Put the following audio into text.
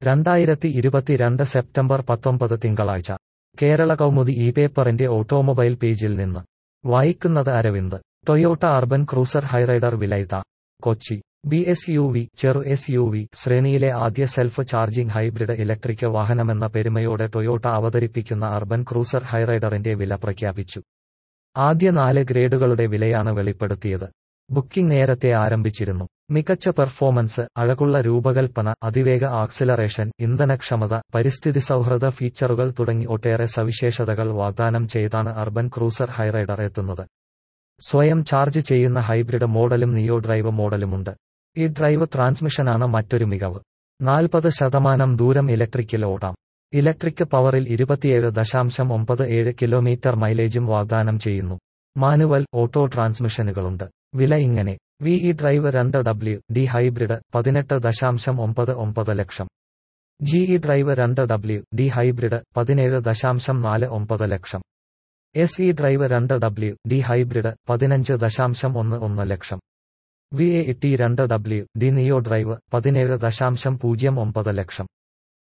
രണ്ടായിരത്തി ഇരുപത്തിരണ്ട് സെപ്റ്റംബർ പത്തൊമ്പത് തിങ്കളാഴ്ച കേരള കൗമുദി ഈ പേപ്പറിന്റെ ഓട്ടോമൊബൈൽ പേജിൽ നിന്ന് വായിക്കുന്നത് Aravind Toyota Urban Cruiser Hyryder വിലയിത Kochi B S U V ചെറു എസ് യു വി ശ്രേണിയിലെ ആദ്യ സെൽഫ് ചാർജിംഗ് ഹൈബ്രിഡ് ഇലക്ട്രിക് വാഹനമെന്ന പെരുമയോടെ ടൊയോട്ട അവതരിപ്പിക്കുന്ന അർബൻ ക്രൂസർ ഹൈറൈഡറിന്റെ വില പ്രഖ്യാപിച്ചു ആദ്യ നാല് ഗ്രേഡുകളുടെ വിലയാണ് വെളിപ്പെടുത്തിയത് ബുക്കിംഗ് നേരത്തെ ആരംഭിച്ചിരുന്നു മികച്ച പെർഫോമൻസ് അഴകുള്ള രൂപകൽപ്പന അതിവേഗ ആക്സിലറേഷൻ ഇന്ധനക്ഷമത പരിസ്ഥിതി സൗഹൃദ ഫീച്ചറുകൾ തുടങ്ങി ഒട്ടേറെ സവിശേഷതകൾ വാഗ്ദാനം ചെയ്താണ് അർബൻ ക്രൂസർ ഹൈറൈഡർ എത്തുന്നത് സ്വയം ചാർജ് ചെയ്യുന്ന ഹൈബ്രിഡ് മോഡലും നിയോ ഡ്രൈവ് മോഡലുമുണ്ട് ഈ ഡ്രൈവ് ട്രാൻസ്മിഷനാണ് മറ്റൊരു മികവ് നാൽപ്പത് ശതമാനം ദൂരം ഇലക്ട്രിക്കിൽ ഓടാം ഇലക്ട്രിക് പവറിൽ ഇരുപത്തിയേഴ് ദശാംശം ഒമ്പത് ഏഴ് കിലോമീറ്റർ മൈലേജും വാഗ്ദാനം ചെയ്യുന്നു മാനുവൽ ഓട്ടോ ട്രാൻസ്മിഷനുകളുണ്ട് വില ഇങ്ങനെ വി ഇ ഡ്രൈവ് രണ്ട് ഡബ്ല്യു ഡി ഹൈബ്രിഡ് പതിനെട്ട് ദശാംശം ഒമ്പത് ഒമ്പത് ലക്ഷം ജി ഇ ഡ്രൈവ് രണ്ട് ഡബ്ല്യു ഡി ഹൈബ്രിഡ് പതിനേഴ് ദശാംശം നാല് ഒമ്പത് ലക്ഷം എസ് ഇ ഡ്രൈവ് രണ്ട് ഡബ്ല്യു ഡി ഹൈബ്രിഡ് പതിനഞ്ച് ദശാംശം ഒന്ന് ഒന്ന് ലക്ഷം വി എ ടി രണ്ട് ഡബ്ല്യു ഡി നിയോ ഡ്രൈവ് പതിനേഴ് ദശാംശം പൂജ്യം ഒമ്പത് ലക്ഷം